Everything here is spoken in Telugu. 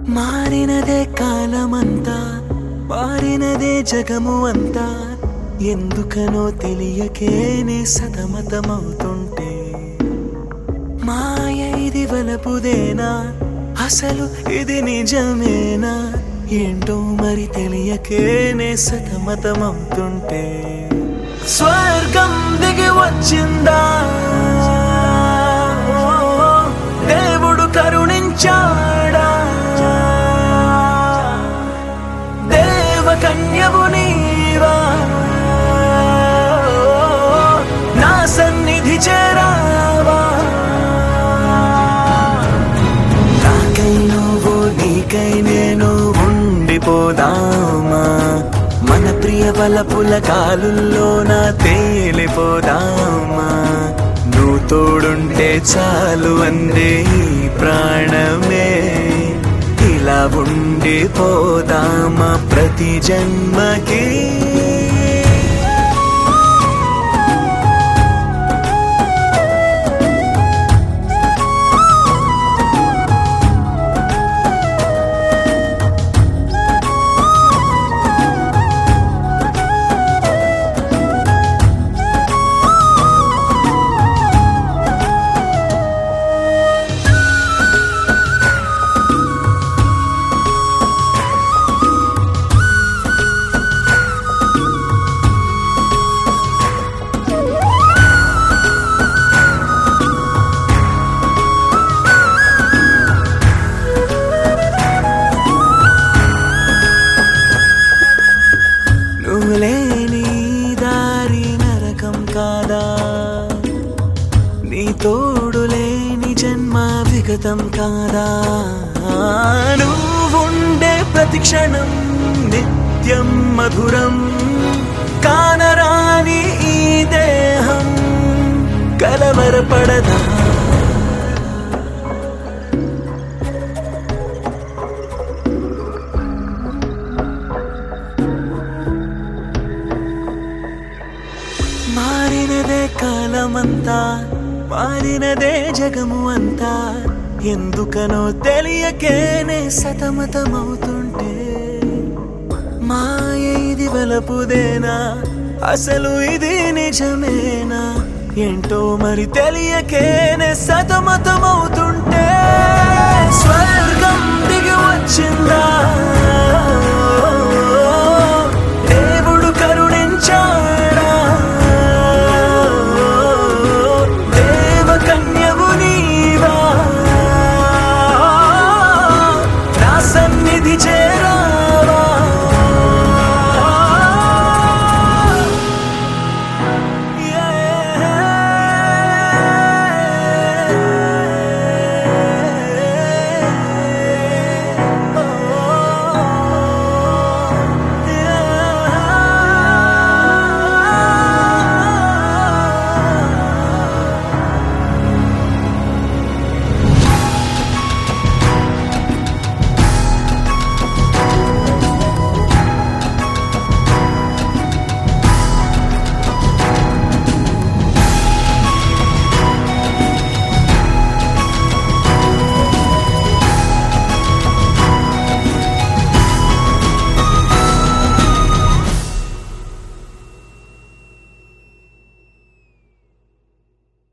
మారినదే కాలమంతా మారినదే జగము అంతా ఎందుకనో తెలియకేనే సతమతమవుతుంటే మాయ ఇది వలపుదేనా అసలు ఇది నిజమేనా ఏంటో మరి తెలియకేనే సతమతమవుతుంటే స్వర్గం దిగి వచ్చిందా దేవుడు కరుణించాడా దేవకన్యవు నీవా నా సన్నిధి చేరావా నాకై నువ్వు నీకై నేను ఉండిపోదామా మన ప్రియ వలపుల కాలుల్లోన తేలిపోదామా నువ్వు తోడుంటే చాలు అందే ఈ ప్రాణమే ఇలా ఉండిపోదామా ప్రతి జన్మకి నువ్వు లేని దారి నరకం కాదా నీ తోడు లేని జన్మ విగతం కాదా నువ్వుండే ప్రతి క్షణం నిత్యం మధురం కానరాని ఈ దేహం కలవరపడదా మారినదే కాలమంతా మారినదే జగము అంతా ఎందుకనో తెలియకేనే సతమతమవుతుంటే మాయ ఇది వలపుదేనా అసలు ఇది నిజమేనా ఏంటో మరి తెలియకేనే సతమతమవుతుంటే స్వర్